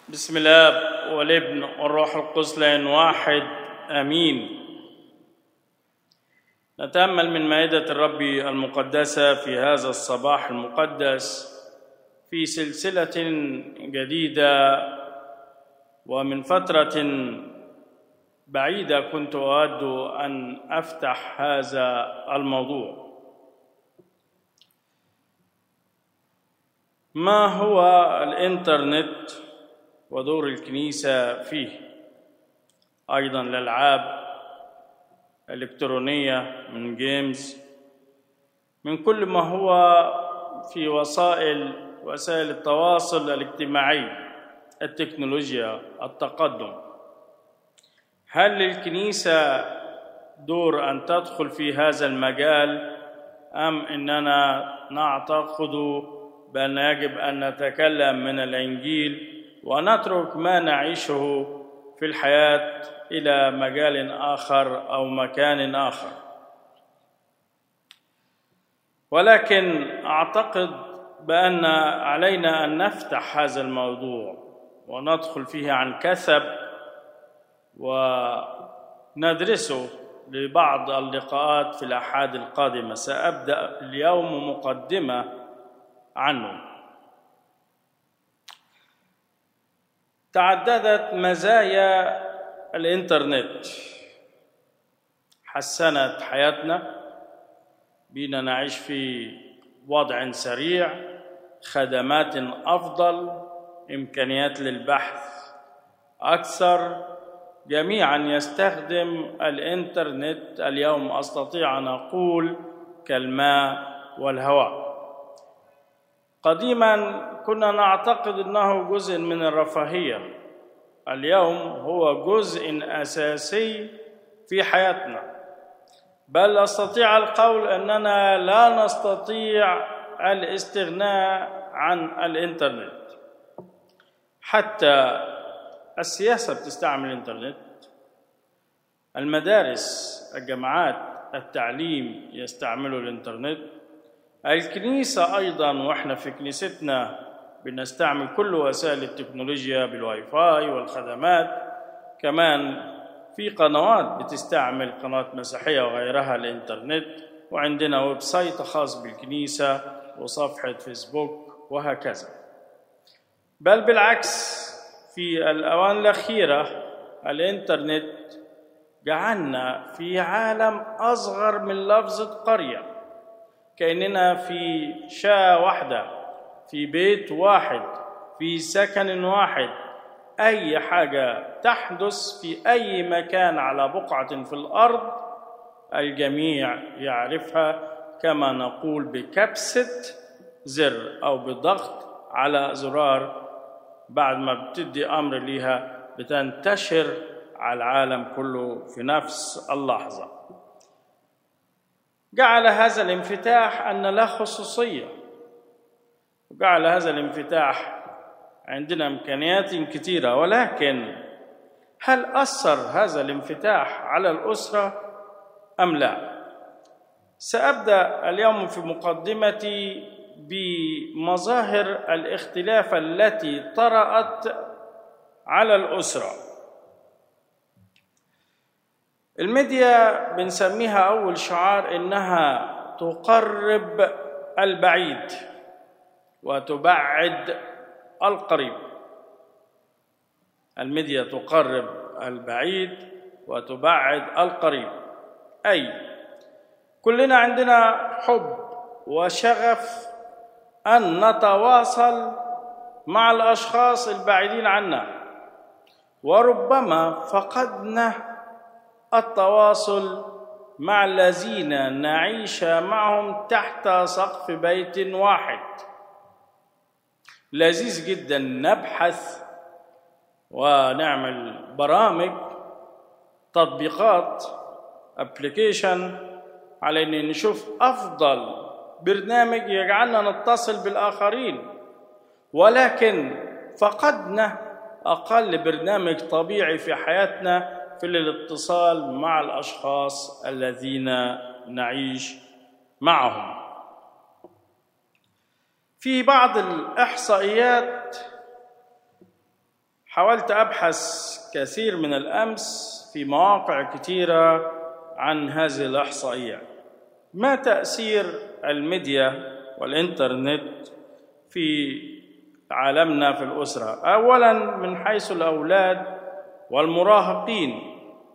بسم الله والابن والروح القدس لان واحد امين نتامل من مائده الرب المقدسه في هذا الصباح المقدس في سلسله جديده ومن فتره بعيده كنت اود ان افتح هذا الموضوع ما هو الانترنت ودور الكنيسه فيه ايضا الالعاب الالكترونيه من جيمز من كل ما هو في وسائل وسائل التواصل الاجتماعي التكنولوجيا التقدم هل للكنيسه دور ان تدخل في هذا المجال ام اننا نعتقد بان يجب ان نتكلم من الانجيل ونترك ما نعيشه في الحياه الى مجال اخر او مكان اخر ولكن اعتقد بان علينا ان نفتح هذا الموضوع وندخل فيه عن كثب وندرسه لبعض اللقاءات في الاحاد القادمه سابدا اليوم مقدمه عنه تعددت مزايا الانترنت حسنت حياتنا بينا نعيش في وضع سريع خدمات افضل امكانيات للبحث اكثر جميعا يستخدم الانترنت اليوم استطيع ان اقول كالماء والهواء قديما كنا نعتقد انه جزء من الرفاهيه اليوم هو جزء اساسي في حياتنا بل استطيع القول اننا لا نستطيع الاستغناء عن الانترنت حتى السياسه بتستعمل الانترنت المدارس الجامعات التعليم يستعملوا الانترنت الكنيسة أيضا وإحنا في كنيستنا بنستعمل كل وسائل التكنولوجيا بالواي فاي والخدمات كمان في قنوات بتستعمل قناة مسيحية وغيرها الإنترنت وعندنا ويب سايت خاص بالكنيسة وصفحة فيسبوك وهكذا بل بالعكس في الأوان الأخيرة الإنترنت جعلنا في عالم أصغر من لفظة قرية كأننا في شاة واحدة في بيت واحد في سكن واحد أي حاجة تحدث في أي مكان على بقعة في الأرض الجميع يعرفها كما نقول بكبسة زر أو بضغط على زرار بعد ما بتدي أمر ليها بتنتشر على العالم كله في نفس اللحظه جعل هذا الانفتاح أن له خصوصية وجعل هذا الانفتاح عندنا إمكانيات كثيرة ولكن هل أثر هذا الانفتاح على الأسرة أم لا؟ سأبدأ اليوم في مقدمتي بمظاهر الاختلاف التي طرأت على الأسرة الميديا بنسميها أول شعار إنها تقرب البعيد وتبعد القريب الميديا تقرب البعيد وتبعد القريب أي كلنا عندنا حب وشغف أن نتواصل مع الأشخاص البعيدين عنا وربما فقدنا التواصل مع الذين نعيش معهم تحت سقف بيت واحد لذيذ جدا نبحث ونعمل برامج تطبيقات ابلكيشن على ان نشوف افضل برنامج يجعلنا نتصل بالاخرين ولكن فقدنا اقل برنامج طبيعي في حياتنا في الاتصال مع الاشخاص الذين نعيش معهم في بعض الاحصائيات حاولت ابحث كثير من الامس في مواقع كثيره عن هذه الاحصائيه ما تاثير الميديا والانترنت في عالمنا في الاسره اولا من حيث الاولاد والمراهقين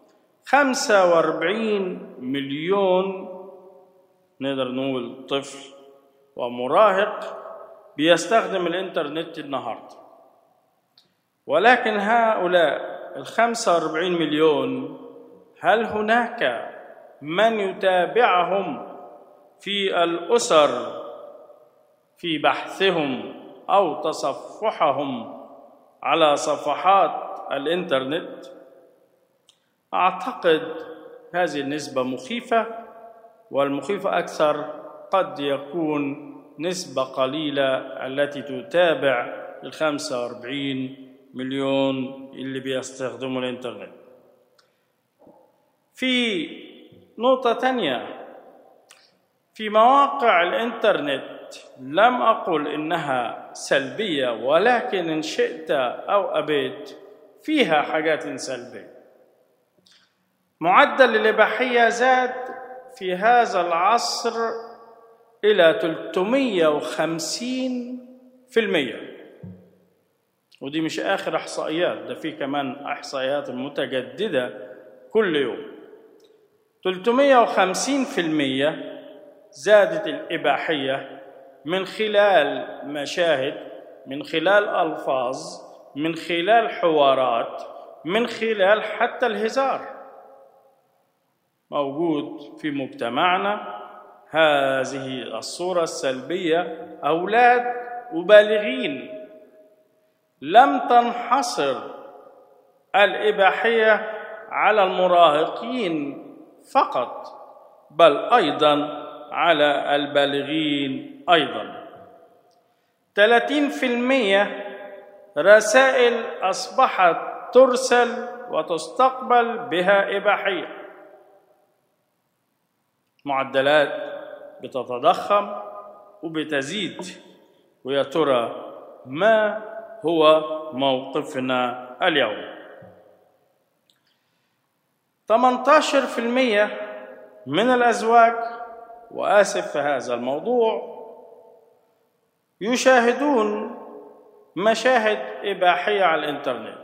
45 مليون نقدر نقول طفل ومراهق بيستخدم الانترنت النهارده ولكن هؤلاء ال 45 مليون هل هناك من يتابعهم في الاسر في بحثهم او تصفحهم على صفحات الانترنت اعتقد هذه النسبه مخيفه والمخيفه اكثر قد يكون نسبه قليله التي تتابع ال 45 مليون اللي بيستخدموا الانترنت في نقطه تانيه في مواقع الانترنت لم اقل انها سلبيه ولكن ان شئت او ابيت فيها حاجات سلبيه معدل الاباحيه زاد في هذا العصر الى 350 في المية ودي مش اخر احصائيات ده في كمان احصائيات متجدده كل يوم 350 في المية زادت الاباحيه من خلال مشاهد من خلال الفاظ من خلال حوارات من خلال حتى الهزار موجود في مجتمعنا هذه الصوره السلبيه اولاد وبالغين لم تنحصر الاباحيه على المراهقين فقط بل ايضا على البالغين أيضا 30% رسائل أصبحت ترسل وتستقبل بها إباحية معدلات بتتضخم وبتزيد ويا ترى ما هو موقفنا اليوم 18% من الأزواج واسف في هذا الموضوع يشاهدون مشاهد اباحيه على الانترنت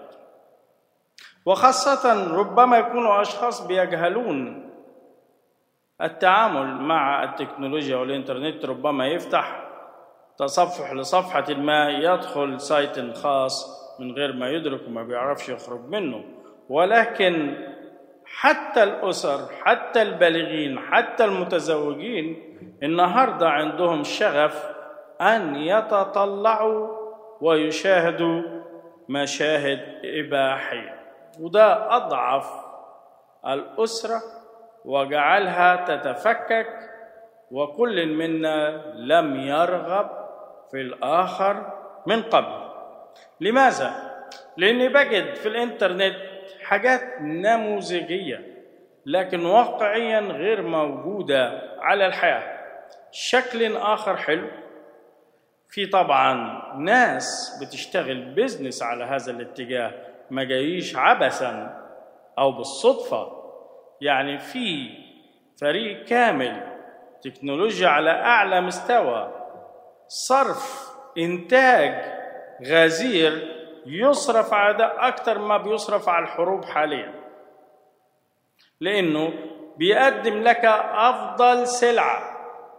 وخاصه ربما يكونوا اشخاص بيجهلون التعامل مع التكنولوجيا والانترنت ربما يفتح تصفح لصفحه ما يدخل سايت خاص من غير ما يدرك وما بيعرفش يخرج منه ولكن حتى الأسر حتى البالغين حتى المتزوجين النهارده عندهم شغف أن يتطلعوا ويشاهدوا مشاهد إباحية وده أضعف الأسرة وجعلها تتفكك وكل منا لم يرغب في الآخر من قبل لماذا؟ لأني بجد في الإنترنت حاجات نموذجيه لكن واقعيا غير موجوده على الحياه شكل اخر حلو في طبعا ناس بتشتغل بيزنس على هذا الاتجاه ما جايش عبثا او بالصدفه يعني في فريق كامل تكنولوجيا على اعلى مستوى صرف انتاج غزير يصرف على ده أكتر ما بيصرف على الحروب حاليا لأنه بيقدم لك أفضل سلعة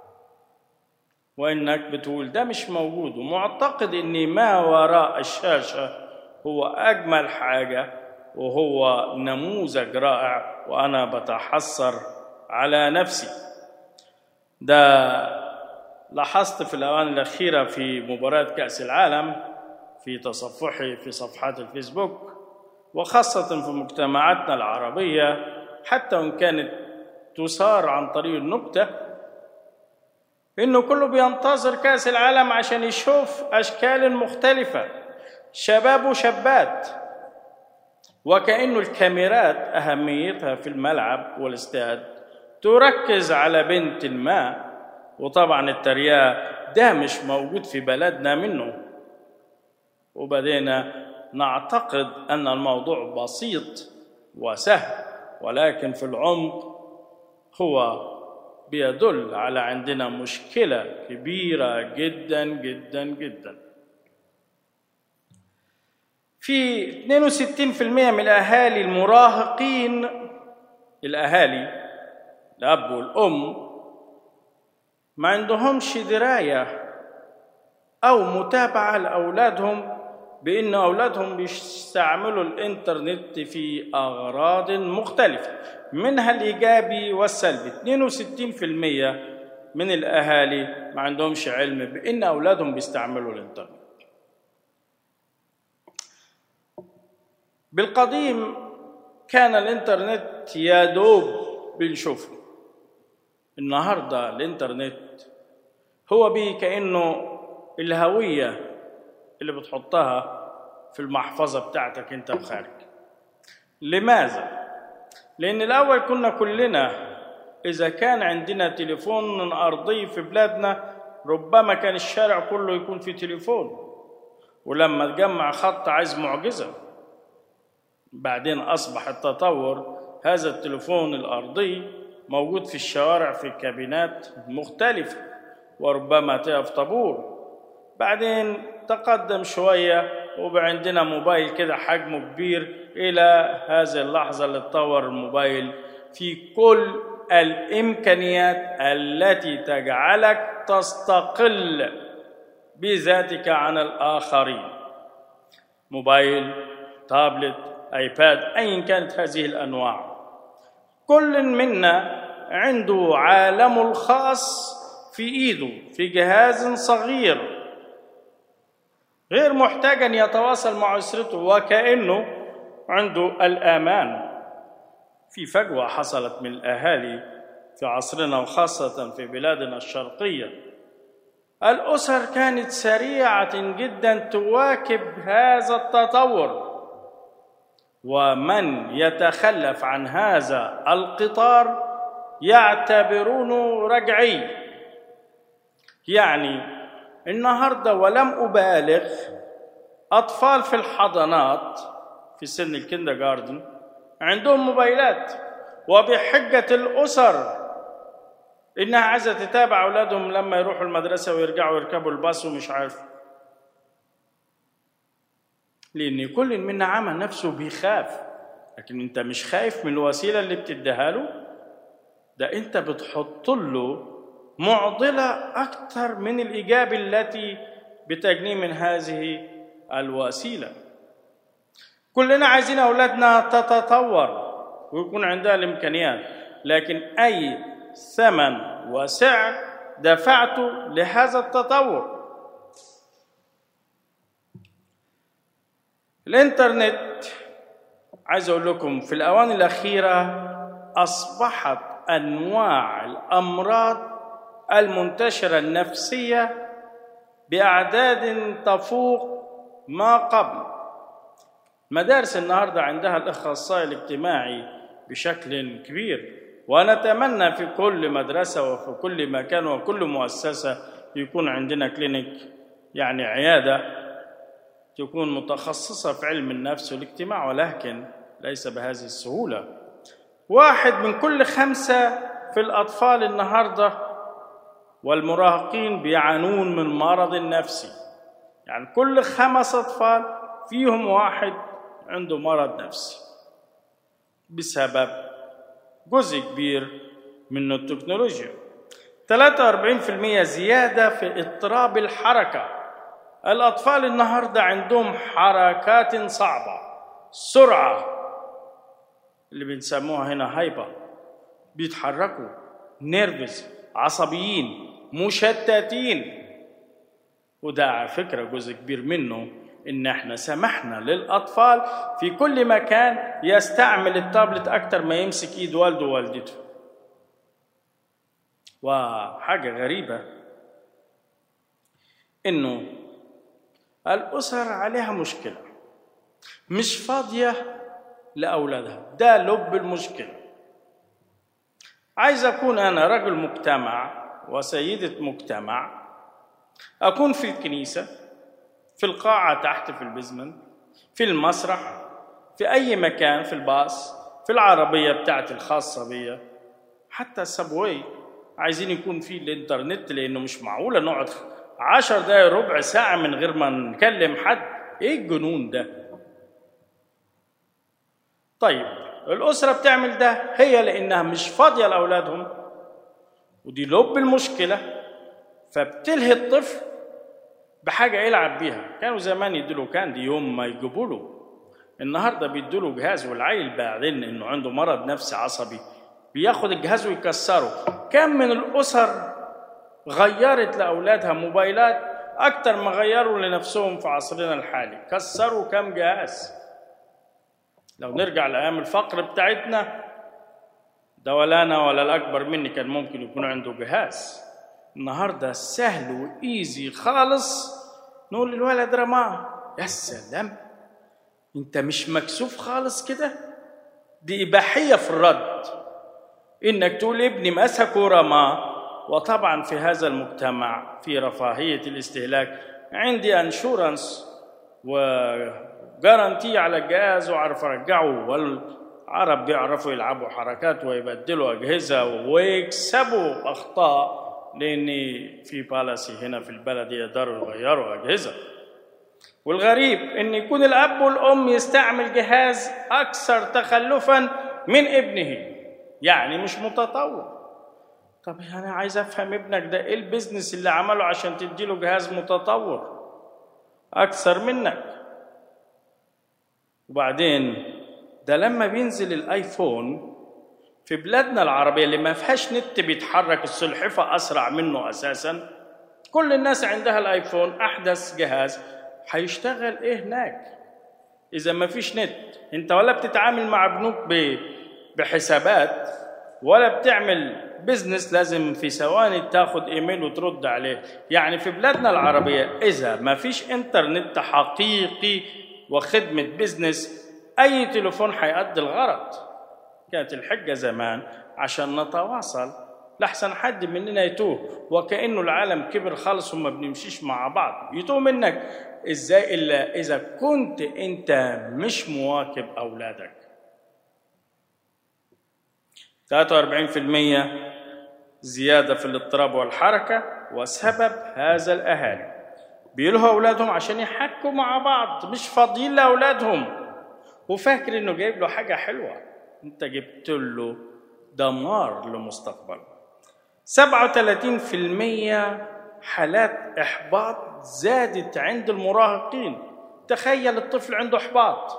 وإنك بتقول ده مش موجود ومعتقد إن ما وراء الشاشة هو أجمل حاجة وهو نموذج رائع وأنا بتحسر على نفسي ده لاحظت في الأوان الأخيرة في مباراة كأس العالم في تصفحي في صفحات الفيسبوك وخاصة في مجتمعاتنا العربية حتى وإن كانت تثار عن طريق النكتة إنه كله بينتظر كأس العالم عشان يشوف أشكال مختلفة شباب وشابات وكأنه الكاميرات أهميتها في الملعب والاستاد تركز على بنت ما وطبعا الترياق ده مش موجود في بلدنا منه وبدينا نعتقد ان الموضوع بسيط وسهل ولكن في العمق هو بيدل على عندنا مشكله كبيره جدا جدا جدا في 62% من الاهالي المراهقين الاهالي الاب والام ما عندهمش درايه او متابعه لاولادهم بان اولادهم بيستعملوا الانترنت في اغراض مختلفه منها الايجابي والسلبي 62% من الاهالي ما عندهمش علم بان اولادهم بيستعملوا الانترنت بالقديم كان الانترنت يا دوب بنشوفه النهارده الانترنت هو بيه كانه الهويه اللي بتحطها في المحفظه بتاعتك انت وخارج لماذا لان الاول كنا كلنا اذا كان عندنا تليفون ارضي في بلادنا ربما كان الشارع كله يكون في تليفون ولما تجمع خط عايز معجزه بعدين اصبح التطور هذا التليفون الارضي موجود في الشوارع في كابينات مختلفه وربما تقف طابور بعدين تقدم شويه وبقى عندنا موبايل كده حجمه كبير الى هذه اللحظه اللي اتطور الموبايل في كل الامكانيات التي تجعلك تستقل بذاتك عن الاخرين موبايل تابلت ايباد ايا كانت هذه الانواع كل منا عنده عالمه الخاص في ايده في جهاز صغير غير محتاج ان يتواصل مع اسرته وكانه عنده الامان في فجوه حصلت من الاهالي في عصرنا وخاصه في بلادنا الشرقيه الاسر كانت سريعه جدا تواكب هذا التطور ومن يتخلف عن هذا القطار يعتبرونه رجعي يعني النهارده ولم ابالغ اطفال في الحضانات في سن الكندر جاردن عندهم موبايلات وبحجه الاسر انها عايزه تتابع اولادهم لما يروحوا المدرسه ويرجعوا يركبوا الباص ومش عارف لان كل منا عمل نفسه بيخاف لكن انت مش خايف من الوسيله اللي بتديها له ده انت بتحط له معضله اكثر من الايجاب التي بتجنيه من هذه الوسيله كلنا عايزين اولادنا تتطور ويكون عندها الامكانيات لكن اي ثمن وسعر دفعته لهذا التطور الانترنت عايز اقول لكم في الاوان الاخيره اصبحت انواع الامراض المنتشره النفسيه باعداد تفوق ما قبل مدارس النهارده عندها الاخصائي الاجتماعي بشكل كبير ونتمنى في كل مدرسه وفي كل مكان وكل مؤسسه يكون عندنا كلينيك يعني عياده تكون متخصصه في علم النفس والاجتماع ولكن ليس بهذه السهوله واحد من كل خمسه في الاطفال النهارده والمراهقين بيعانون من مرض نفسي يعني كل خمس اطفال فيهم واحد عنده مرض نفسي بسبب جزء كبير من التكنولوجيا 43% زيادة في اضطراب الحركة الأطفال النهاردة عندهم حركات صعبة سرعة اللي بنسموها هنا هايبر بيتحركوا نيرفز عصبيين مشتتين وده على فكرة جزء كبير منه ان احنا سمحنا للاطفال في كل مكان يستعمل التابلت اكتر ما يمسك ايد والده ووالدته وحاجه غريبه انه الاسر عليها مشكله مش فاضيه لاولادها ده لب المشكله عايز اكون انا رجل مجتمع وسيده مجتمع اكون في الكنيسه في القاعة تحت في البيزمنت في المسرح في أي مكان في الباص في العربية بتاعتي الخاصة بيا حتى السبوي عايزين يكون في الانترنت لأنه مش معقولة نقعد عشر دقايق ربع ساعة من غير ما نكلم حد إيه الجنون ده طيب الأسرة بتعمل ده هي لأنها مش فاضية لأولادهم ودي لب المشكلة فبتلهي الطفل بحاجة يلعب بيها كانوا زمان يدوا كاندي يوم ما يجيبوا له النهارده بيدوا له جهاز والعيل بعدين انه عنده مرض نفسي عصبي بياخد الجهاز ويكسره كم من الاسر غيرت لاولادها موبايلات اكتر ما غيروا لنفسهم في عصرنا الحالي كسروا كم جهاز لو نرجع لايام الفقر بتاعتنا ده ولا انا ولا الاكبر مني كان ممكن يكون عنده جهاز النهارده سهل وايزي خالص نقول للولد رماه يا سلام انت مش مكسوف خالص كده دي اباحيه في الرد انك تقول ابني مسك ورماه وطبعا في هذا المجتمع في رفاهيه الاستهلاك عندي انشورنس وجارانتي على الجهاز واعرف ارجعه والعرب بيعرفوا يلعبوا حركات ويبدلوا اجهزه ويكسبوا اخطاء لان في بالاسي هنا في البلد يقدروا يغيروا اجهزه والغريب ان يكون الاب والام يستعمل جهاز اكثر تخلفا من ابنه يعني مش متطور طب انا عايز افهم ابنك ده ايه البيزنس اللي عمله عشان تديله جهاز متطور اكثر منك وبعدين ده لما بينزل الايفون في بلادنا العربيه اللي ما فيهاش نت بيتحرك السلحفه اسرع منه اساسا كل الناس عندها الايفون احدث جهاز هيشتغل ايه هناك اذا ما فيش نت انت ولا بتتعامل مع بنوك بحسابات ولا بتعمل بزنس لازم في ثواني تاخد ايميل وترد عليه يعني في بلادنا العربيه اذا ما فيش انترنت حقيقي وخدمه بزنس اي تليفون هيأدي الغرض كانت الحجه زمان عشان نتواصل لحسن حد مننا يتوه وكانه العالم كبر خالص وما بنمشيش مع بعض يتوه منك ازاي الا اذا كنت انت مش مواكب اولادك 43% زيادة في الاضطراب والحركة وسبب هذا الأهالي بيلهوا أولادهم عشان يحكوا مع بعض مش فاضيين لأولادهم وفاكر إنه جايب له حاجة حلوة أنت جبت له دمار لمستقبله 37% حالات إحباط زادت عند المراهقين تخيل الطفل عنده إحباط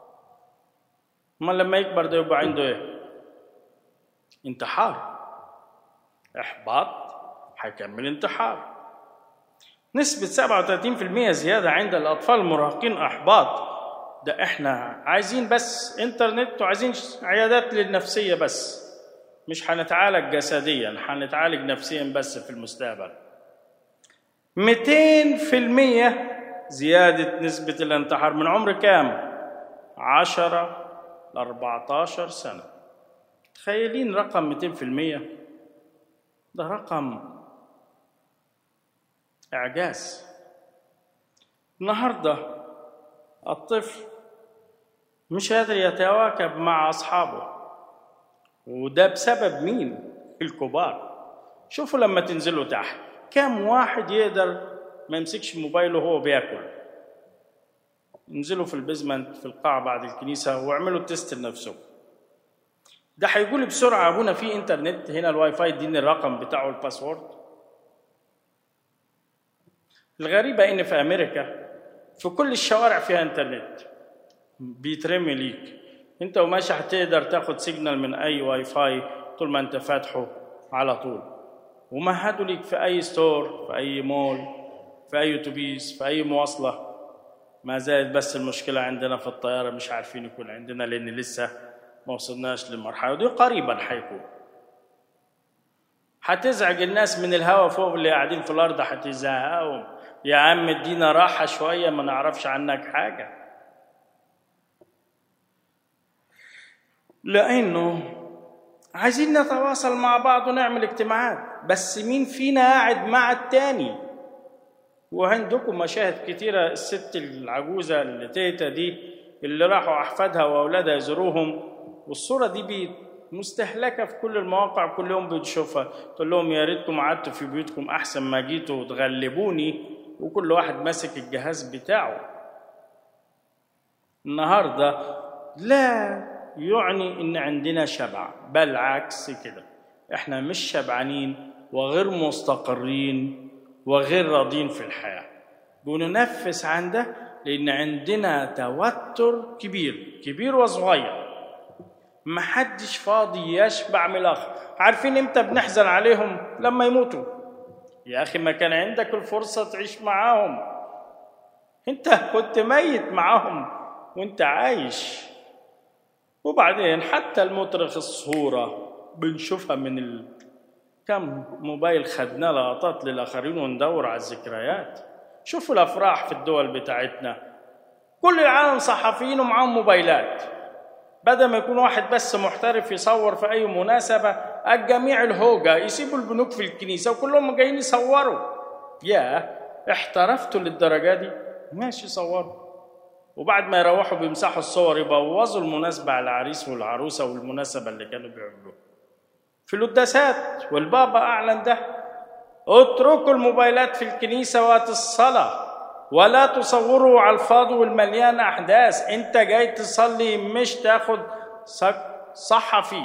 ما لما يكبر ده يبقى عنده إيه؟ انتحار إحباط هيكمل انتحار نسبة 37% زيادة عند الأطفال المراهقين إحباط ده إحنا عايزين بس إنترنت وعايزين عيادات للنفسية بس مش هنتعالج جسديا هنتعالج نفسيا بس في المستقبل 200% زيادة نسبة الانتحار من عمر كام؟ 10 ل 14 سنة تخيلين رقم 200% ده رقم إعجاز النهاردة الطفل مش قادر يتواكب مع أصحابه وده بسبب مين؟ الكبار شوفوا لما تنزلوا تحت كم واحد يقدر ما يمسكش موبايله وهو بياكل انزلوا في البيزمنت في القاعة بعد الكنيسة واعملوا تيست لنفسكم ده هيقول بسرعة أبونا في إنترنت هنا الواي فاي اديني الرقم بتاعه الباسورد الغريبة إن في أمريكا في كل الشوارع فيها إنترنت بيترمي ليك أنت وماشي هتقدر تاخد سيجنال من أي واي فاي طول ما أنت فاتحه على طول ومهدوا ليك في أي ستور في أي مول في أي أتوبيس في أي مواصلة ما زالت بس المشكلة عندنا في الطيارة مش عارفين يكون عندنا لأن لسه ما وصلناش للمرحلة دي قريبا حيكون هتزعج الناس من الهوا فوق اللي قاعدين في الأرض هتزهقهم يا عم ادينا راحة شوية ما نعرفش عنك حاجة لأنه عايزين نتواصل مع بعض ونعمل اجتماعات بس مين فينا قاعد مع التاني وعندكم مشاهد كتيرة الست العجوزة اللي تيتا دي اللي راحوا أحفادها وأولادها يزوروهم والصورة دي بي مستهلكة في كل المواقع كل يوم بنشوفها تقول لهم يا ريتكم قعدتوا في بيوتكم أحسن ما جيتوا وتغلبوني وكل واحد ماسك الجهاز بتاعه النهارده لا يعني ان عندنا شبع بل عكس كده احنا مش شبعانين وغير مستقرين وغير راضين في الحياه بننفس عن ده لان عندنا توتر كبير كبير وصغير محدش فاضي يشبع من الاخر عارفين امتى بنحزن عليهم لما يموتوا يا اخي ما كان عندك الفرصه تعيش معاهم انت كنت ميت معاهم وانت عايش وبعدين حتى المطرخ الصورة بنشوفها من ال... كم موبايل خدنا لقطات للآخرين وندور على الذكريات شوفوا الأفراح في الدول بتاعتنا كل العالم صحفيين ومعاهم موبايلات بدل ما يكون واحد بس محترف يصور في أي مناسبة الجميع الهوجة يسيبوا البنوك في الكنيسة وكلهم جايين يصوروا يا احترفتوا للدرجة دي ماشي صوروا وبعد ما يروحوا بيمسحوا الصور يبوظوا المناسبة على العريس والعروسة والمناسبة اللي كانوا بيعملوها في القداسات والبابا أعلن ده اتركوا الموبايلات في الكنيسة وقت الصلاة ولا تصوروا على الفاضي والمليان أحداث أنت جاي تصلي مش تاخد صحفي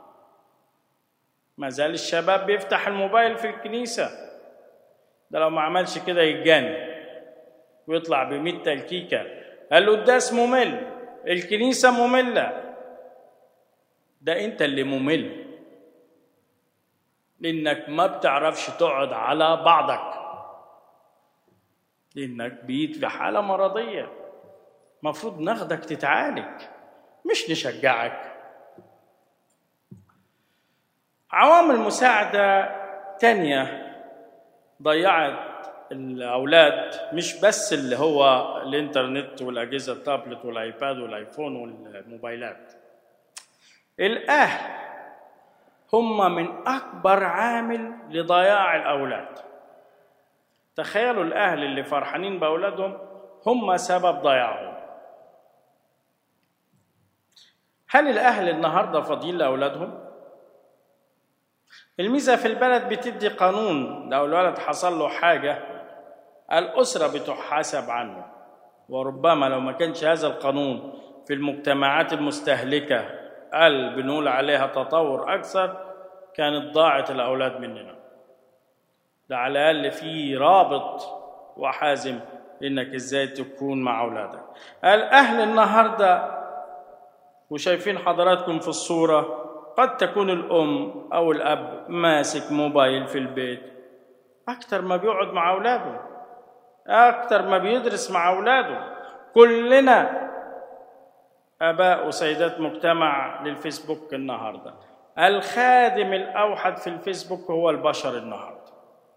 ما زال الشباب بيفتح الموبايل في الكنيسة ده لو ما عملش كده يتجنن ويطلع بمية تلكيكة القداس ممل الكنيسة مملة ده انت اللي ممل لانك ما بتعرفش تقعد على بعضك لانك بيت في حالة مرضية مفروض ناخدك تتعالج مش نشجعك عوامل مساعدة تانية ضيعت الاولاد مش بس اللي هو الانترنت والاجهزه التابلت والايباد والايفون والموبايلات الاهل هم من اكبر عامل لضياع الاولاد تخيلوا الاهل اللي فرحانين باولادهم هم سبب ضياعهم هل الاهل النهارده فاضيين لاولادهم الميزه في البلد بتدي قانون لو الولد حصل له حاجه الأسرة بتحاسب عنه وربما لو ما كانش هذا القانون في المجتمعات المستهلكة اللي بنقول عليها تطور أكثر كانت ضاعت الأولاد مننا ده على الأقل في رابط وحازم إنك إزاي تكون مع أولادك الأهل النهاردة وشايفين حضراتكم في الصورة قد تكون الأم أو الأب ماسك موبايل في البيت أكتر ما بيقعد مع أولاده أكتر ما بيدرس مع أولاده كلنا آباء وسيدات مجتمع للفيسبوك النهاردة الخادم الأوحد في الفيسبوك هو البشر النهاردة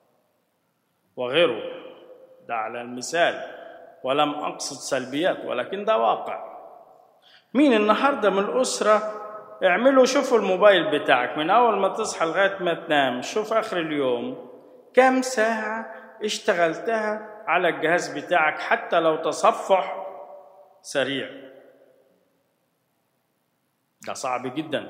وغيره ده على المثال ولم أقصد سلبيات ولكن ده واقع مين النهاردة من الأسرة اعملوا شوفوا الموبايل بتاعك من أول ما تصحى لغاية ما تنام شوف آخر اليوم كم ساعة اشتغلتها على الجهاز بتاعك حتى لو تصفح سريع ده صعب جدا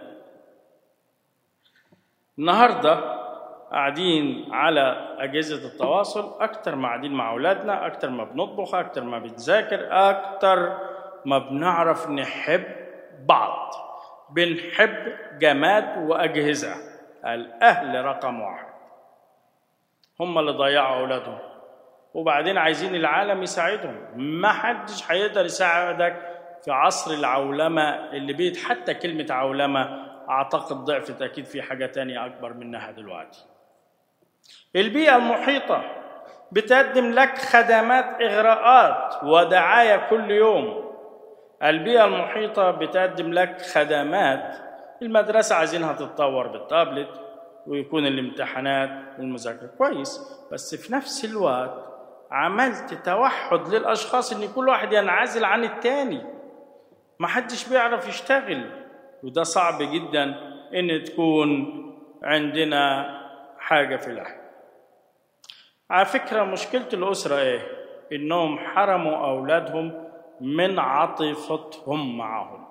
النهارده قاعدين على أجهزة التواصل أكتر ما قاعدين مع أولادنا أكتر ما بنطبخ أكتر ما بنذاكر أكتر ما بنعرف نحب بعض بنحب جماد وأجهزة الأهل رقم واحد هم اللي ضيعوا أولادهم وبعدين عايزين العالم يساعدهم ما حدش هيقدر يساعدك في عصر العولمة اللي بيت حتى كلمة عولمة أعتقد ضعفت أكيد في حاجة تانية أكبر منها دلوقتي البيئة المحيطة بتقدم لك خدمات إغراءات ودعاية كل يوم البيئة المحيطة بتقدم لك خدمات المدرسة عايزينها تتطور بالتابلت ويكون الامتحانات والمذاكرة كويس بس في نفس الوقت عملت توحد للأشخاص إن كل واحد ينعزل عن التاني ما حدش بيعرف يشتغل وده صعب جدا إن تكون عندنا حاجة في الأهل على فكرة مشكلة الأسرة إيه؟ إنهم حرموا أولادهم من عاطفتهم معهم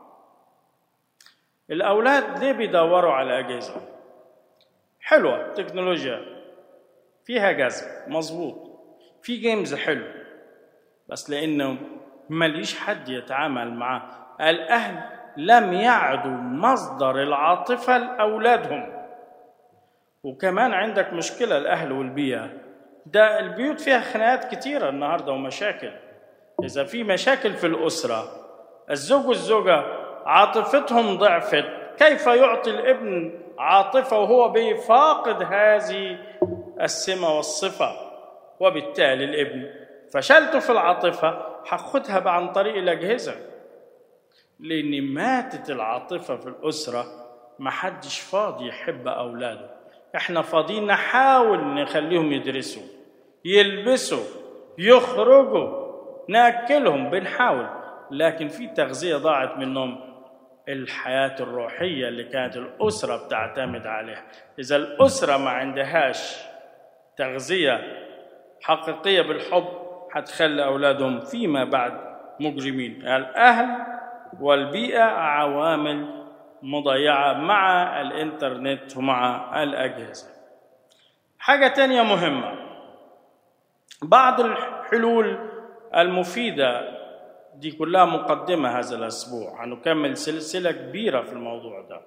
الأولاد ليه بيدوروا على أجهزة؟ حلوة تكنولوجيا فيها جذب مظبوط في جيمز حلو بس لأنه ماليش حد يتعامل معاه الأهل لم يعدوا مصدر العاطفة لأولادهم وكمان عندك مشكلة الأهل والبيئة ده البيوت فيها خناقات كتيرة النهاردة ومشاكل إذا في مشاكل في الأسرة الزوج والزوجة عاطفتهم ضعفت كيف يعطي الابن عاطفة وهو بفاقد هذه السمة والصفة وبالتالي الابن فشلته في العاطفة هاخدها بقى عن طريق الأجهزة لأن ماتت العاطفة في الأسرة ما حدش فاضي يحب أولاده احنا فاضيين نحاول نخليهم يدرسوا يلبسوا يخرجوا ناكلهم بنحاول لكن في تغذية ضاعت منهم الحياة الروحية اللي كانت الأسرة بتعتمد عليها إذا الأسرة ما عندهاش تغذية حقيقية بالحب هتخلي أولادهم فيما بعد مجرمين الأهل والبيئة عوامل مضيعة مع الإنترنت ومع الأجهزة حاجة تانية مهمة بعض الحلول المفيدة دي كلها مقدمة هذا الأسبوع هنكمل سلسلة كبيرة في الموضوع ده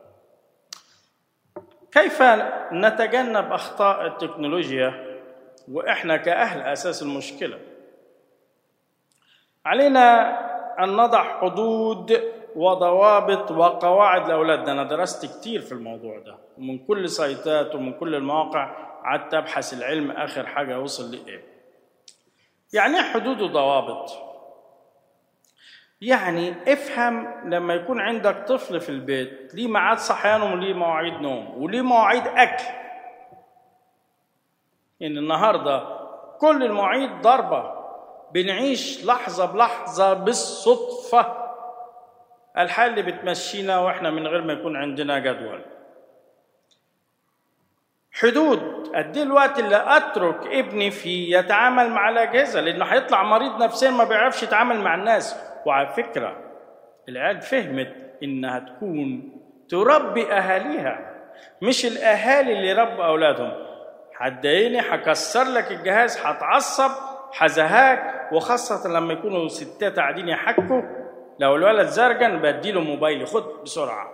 كيف نتجنب أخطاء التكنولوجيا وإحنا كأهل أساس المشكلة علينا أن نضع حدود وضوابط وقواعد لأولادنا أنا درست كتير في الموضوع ده ومن كل سايتات ومن كل المواقع قعدت أبحث العلم آخر حاجة وصل لإيه يعني إيه حدود وضوابط يعني افهم لما يكون عندك طفل في البيت ليه ميعاد صحيان وليه مواعيد نوم وليه مواعيد أكل إن النهاردة كل المواعيد ضربة بنعيش لحظة بلحظة بالصدفة الحال اللي بتمشينا واحنا من غير ما يكون عندنا جدول حدود قد ايه الوقت اللي اترك ابني فيه يتعامل مع الاجهزه لانه هيطلع مريض نفسيا ما بيعرفش يتعامل مع الناس وعلى فكره العيال فهمت انها تكون تربي اهاليها مش الاهالي اللي يربوا اولادهم هتضايقني هكسر لك الجهاز هتعصب هزهاك وخاصه لما يكونوا ستات قاعدين يحكوا لو الولد زرجن بديله موبايلي خد بسرعه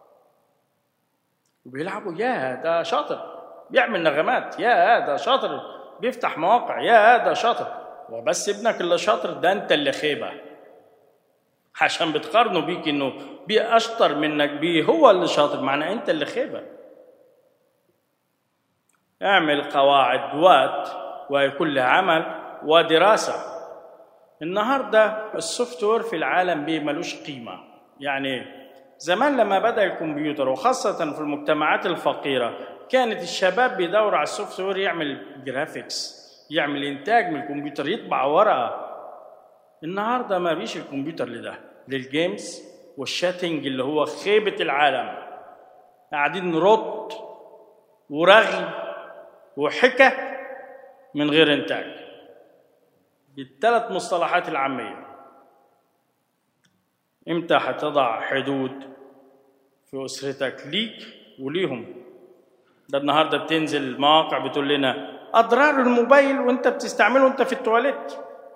وبيلعبوا يا ده شاطر بيعمل نغمات يا ده شاطر بيفتح مواقع يا ده شاطر وبس ابنك اللي شاطر ده انت اللي خيبه عشان بتقارنوا بيك انه بيه اشطر منك بيه هو اللي شاطر معناه انت اللي خيبه اعمل قواعد وقت ويكون لها عمل ودراسه النهارده السوفت وير في العالم بيه ملوش قيمه يعني زمان لما بدا الكمبيوتر وخاصه في المجتمعات الفقيره كانت الشباب بيدوروا على السوفت وير يعمل جرافيكس يعمل انتاج من الكمبيوتر يطبع ورقه النهارده ما بيش الكمبيوتر لده للجيمز والشاتنج اللي هو خيبه العالم قاعدين نرد ورغي وحكى من غير انتاج بالثلاث مصطلحات العاميه امتى هتضع حدود في اسرتك ليك وليهم ده النهارده بتنزل مواقع بتقول لنا اضرار الموبايل وانت بتستعمله وانت في التواليت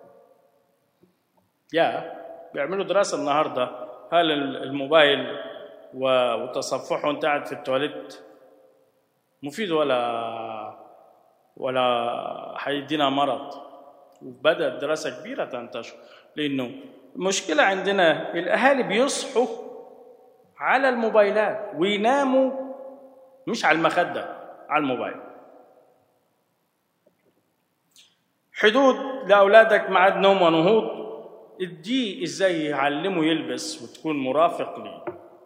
يا بيعملوا دراسه النهارده هل الموبايل وتصفحه وانت قاعد في التواليت مفيد ولا ولا هيدينا مرض وبدات دراسه كبيره تنتشر لانه المشكله عندنا الاهالي بيصحوا على الموبايلات ويناموا مش على المخده على الموبايل حدود لاولادك ميعاد نوم ونهوض اديه ازاي يعلمه يلبس وتكون مرافق ليه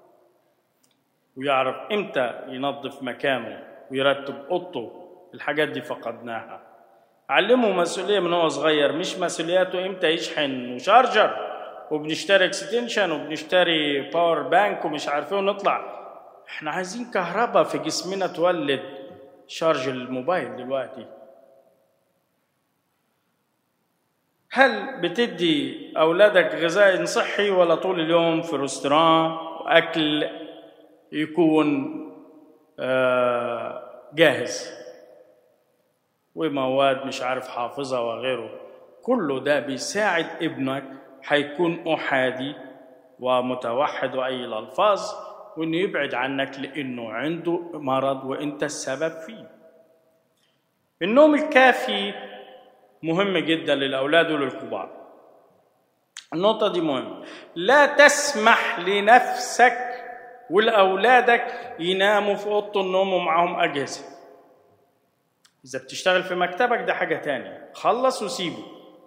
ويعرف امتى ينظف مكانه ويرتب اوضته الحاجات دي فقدناها علمه مسؤوليه من هو صغير مش مسؤولياته امتى يشحن وشارجر وبنشتري اكستنشن وبنشتري باور بانك ومش عارفين ونطلع احنا عايزين كهرباء في جسمنا تولد شارج الموبايل دلوقتي هل بتدي أولادك غذاء صحي ولا طول اليوم في رستوران وأكل يكون آه، جاهز ومواد مش عارف حافظة وغيره كله ده بيساعد ابنك هيكون أحادي ومتوحد وأي الألفاظ وإنه يبعد عنك لأنه عنده مرض وأنت السبب فيه النوم الكافي مهم جدا للأولاد وللكبار النقطة دي مهمة لا تسمح لنفسك ولأولادك يناموا في أوضة النوم ومعاهم أجهزة إذا بتشتغل في مكتبك ده حاجة تانية خلص وسيبه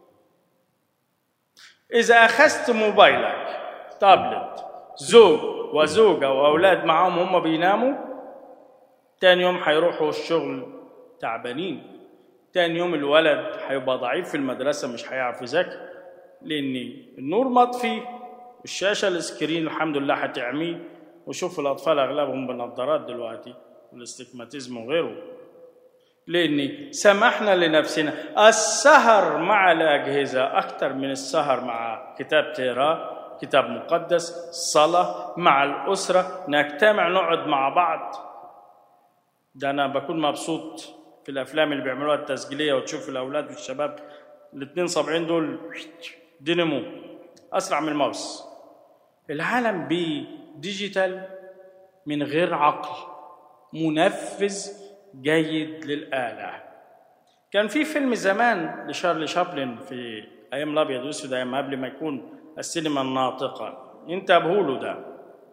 إذا أخذت موبايلك تابلت زوج وزوجة وأولاد معاهم هم بيناموا تاني يوم هيروحوا الشغل تعبانين تاني يوم الولد هيبقى ضعيف في المدرسة مش هيعرف يذاكر لأن النور مطفي الشاشة السكرين الحمد لله هتعميه وشوف الأطفال أغلبهم بنظارات دلوقتي والاستجماتيزم وغيره لأن سمحنا لنفسنا السهر مع الأجهزة أكثر من السهر مع كتاب تقراه كتاب مقدس صلاة مع الأسرة نجتمع نقعد مع بعض ده أنا بكون مبسوط في الافلام اللي بيعملوها التسجيليه وتشوف الاولاد والشباب الاثنين صابعين دول دينامو اسرع من الماوس العالم بديجيتال من غير عقل منفذ جيد للآلة كان في فيلم زمان لشارلي شابلن في أيام الأبيض والأسود أيام قبل ما يكون السينما الناطقة انتبهوا له ده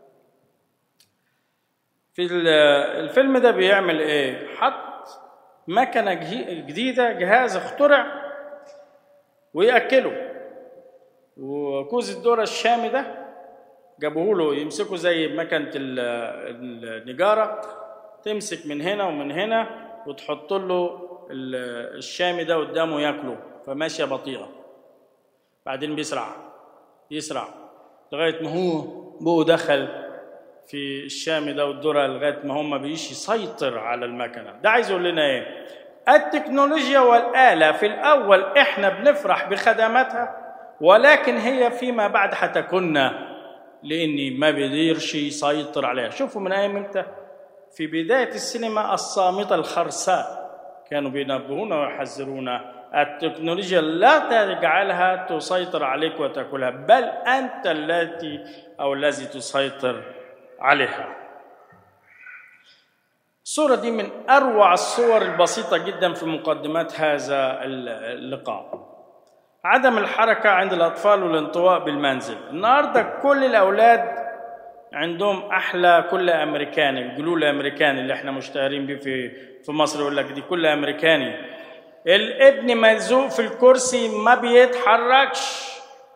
في الفيلم ده بيعمل ايه حط مكنة جديدة جهاز اخترع ويأكله وكوز الذرة الشامي ده جابوه له يمسكوا زي مكنة النجارة تمسك من هنا ومن هنا وتحط له الشامي ده قدامه ياكله فماشية بطيئة بعدين بيسرع يسرع لغاية ما هو بو دخل في الشام ده والذرة لغاية ما هم بيجي يسيطر على المكنة ده عايز يقول لنا ايه التكنولوجيا والآلة في الأول احنا بنفرح بخدماتها ولكن هي فيما بعد حتكون لأني ما بيقدرش يسيطر عليها شوفوا من أيام امتى في بداية السينما الصامتة الخرساء كانوا بينبهونا ويحذرونا التكنولوجيا لا تجعلها تسيطر عليك وتاكلها بل انت التي او الذي تسيطر عليها الصورة دي من أروع الصور البسيطة جدا في مقدمات هذا اللقاء عدم الحركة عند الأطفال والانطواء بالمنزل النهاردة كل الأولاد عندهم أحلى كل أمريكاني الجلول الأمريكاني اللي احنا مشتهرين بيه في في مصر يقول لك دي كل أمريكاني الابن ملزوق في الكرسي ما بيتحركش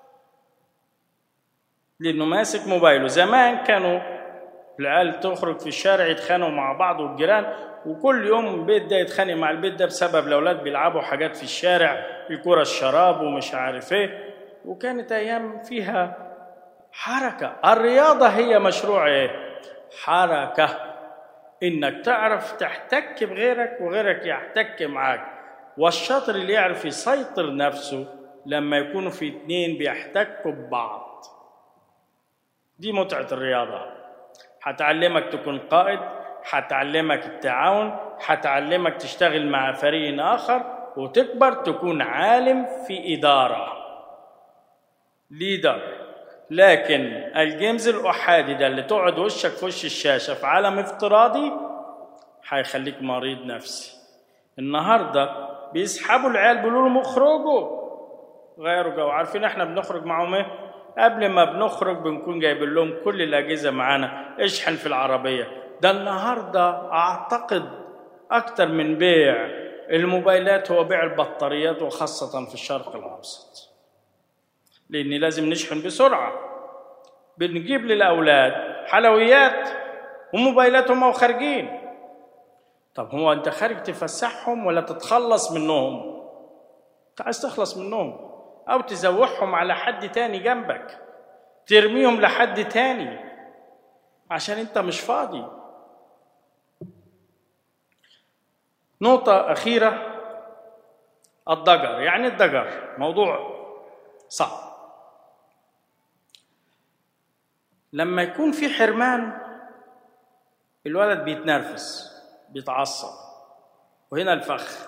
لأنه ماسك موبايله زمان كانوا العيال تخرج في الشارع يتخانقوا مع بعض والجيران وكل يوم البيت ده يتخانق مع البيت ده بسبب الاولاد بيلعبوا حاجات في الشارع الكرة الشراب ومش عارف ايه وكانت ايام فيها حركة الرياضة هي مشروع ايه حركة انك تعرف تحتك بغيرك وغيرك يحتك معاك والشاطر اللي يعرف يسيطر نفسه لما يكونوا في اتنين بيحتكوا ببعض دي متعة الرياضة هتعلمك تكون قائد هتعلمك التعاون هتعلمك تشتغل مع فريق آخر وتكبر تكون عالم في إدارة ليدر لكن الجيمز الأحادي ده اللي تقعد وشك في وش الشاشة في عالم افتراضي هيخليك مريض نفسي النهارده بيسحبوا العيال بيقولوا لهم اخرجوا غيروا جو عارفين احنا بنخرج معاهم ايه قبل ما بنخرج بنكون جايبين لهم كل الاجهزه معانا اشحن في العربيه ده النهارده اعتقد اكتر من بيع الموبايلات هو بيع البطاريات وخاصه في الشرق الاوسط لان لازم نشحن بسرعه بنجيب للاولاد حلويات وموبايلات هم وخارجين طب هو انت خارج تفسحهم ولا تتخلص منهم انت عايز تخلص منهم او تزوحهم على حد تاني جنبك ترميهم لحد تاني عشان انت مش فاضي نقطة أخيرة الضجر يعني الضجر موضوع صعب لما يكون في حرمان الولد بيتنرفز بيتعصب وهنا الفخ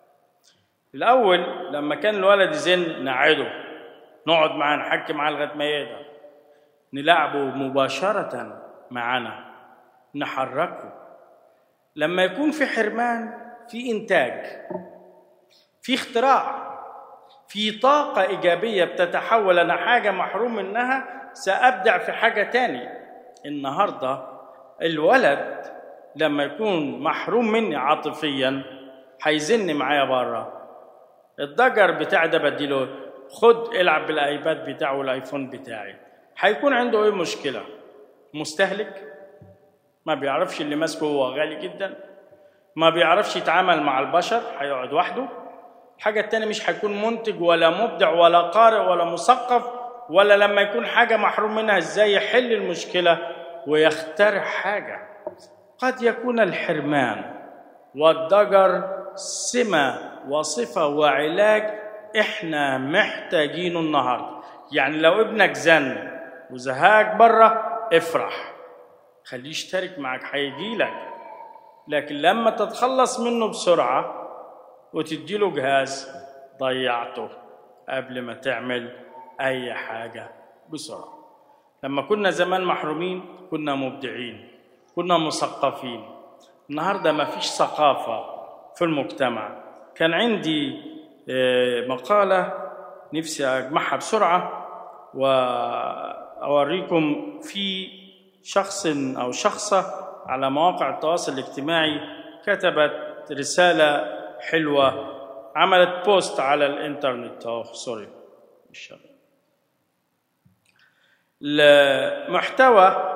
الاول لما كان الولد يزن نقعده نقعد معاه نحكي معاه لغايه ما يهدى نلعبه مباشره معانا نحركه لما يكون في حرمان في انتاج في اختراع في طاقة إيجابية بتتحول أنا حاجة محروم منها سأبدع في حاجة تاني النهاردة الولد لما يكون محروم مني عاطفيا هيزن معايا بره الضجر بتاعي ده بديله خد العب بالايباد بتاعه والايفون بتاعي هيكون عنده ايه مشكله مستهلك ما بيعرفش اللي ماسكه هو غالي جدا ما بيعرفش يتعامل مع البشر هيقعد وحده الحاجة التانية مش هيكون منتج ولا مبدع ولا قارئ ولا مثقف ولا لما يكون حاجة محروم منها ازاي يحل المشكلة ويخترع حاجة قد يكون الحرمان والضجر سمة وصفة وعلاج احنا محتاجينه النهاردة يعني لو ابنك زن وزهاك بره افرح خليه يشترك معك هيجيلك لكن لما تتخلص منه بسرعة وتديله جهاز ضيعته قبل ما تعمل أي حاجة بسرعة لما كنا زمان محرومين كنا مبدعين كنا مثقفين النهاردة ما فيش ثقافة في المجتمع كان عندي مقالة نفسي أجمعها بسرعة وأوريكم في شخص أو شخصة على مواقع التواصل الاجتماعي كتبت رسالة حلوة عملت بوست على الإنترنت أو سوري محتوى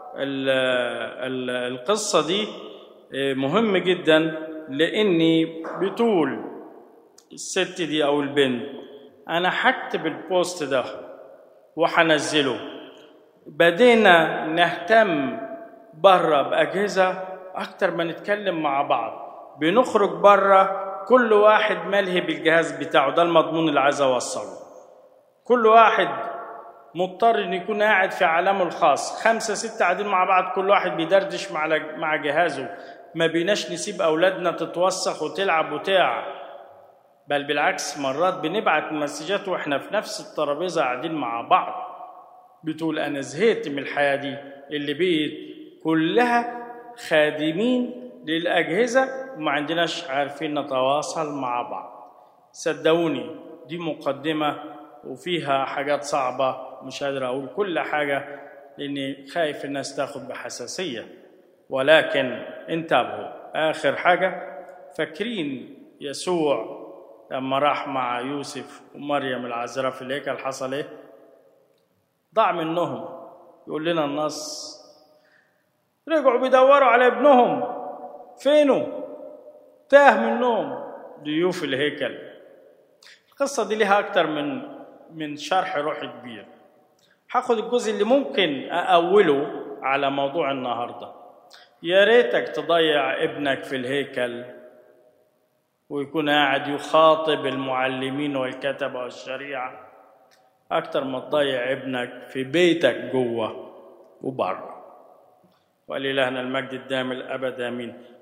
القصة دي مهم جدا لاني بتقول الست دي او البنت انا هكتب البوست ده وهنزله بدينا نهتم بره باجهزه اكتر ما نتكلم مع بعض بنخرج بره كل واحد ملهي بالجهاز بتاعه ده المضمون اللي عايز اوصله كل واحد مضطر انه يكون قاعد في عالمه الخاص خمسه سته قاعدين مع بعض كل واحد بيدردش مع مع جهازه ما بيناش نسيب اولادنا تتوسخ وتلعب وتاع بل بالعكس مرات بنبعت مسجات واحنا في نفس الترابيزه قاعدين مع بعض بتقول انا زهقت من الحياه دي اللي بقت كلها خادمين للاجهزه وما عندناش عارفين نتواصل مع بعض صدقوني دي مقدمه وفيها حاجات صعبه مش قادر اقول كل حاجه لاني خايف الناس تاخد بحساسيه ولكن انتبهوا اخر حاجه فاكرين يسوع لما راح مع يوسف ومريم العذراء في الهيكل حصل ايه ضاع منهم يقول لنا النص رجعوا بيدوروا على ابنهم فينه تاه منهم ضيوف الهيكل القصه دي لها اكتر من من شرح روحي كبير هاخد الجزء اللي ممكن اقوله على موضوع النهارده يا ريتك تضيع ابنك في الهيكل ويكون قاعد يخاطب المعلمين والكتبة والشريعة أكتر ما تضيع ابنك في بيتك جوه وبره ولإلهنا المجد الدائم الأبد آمين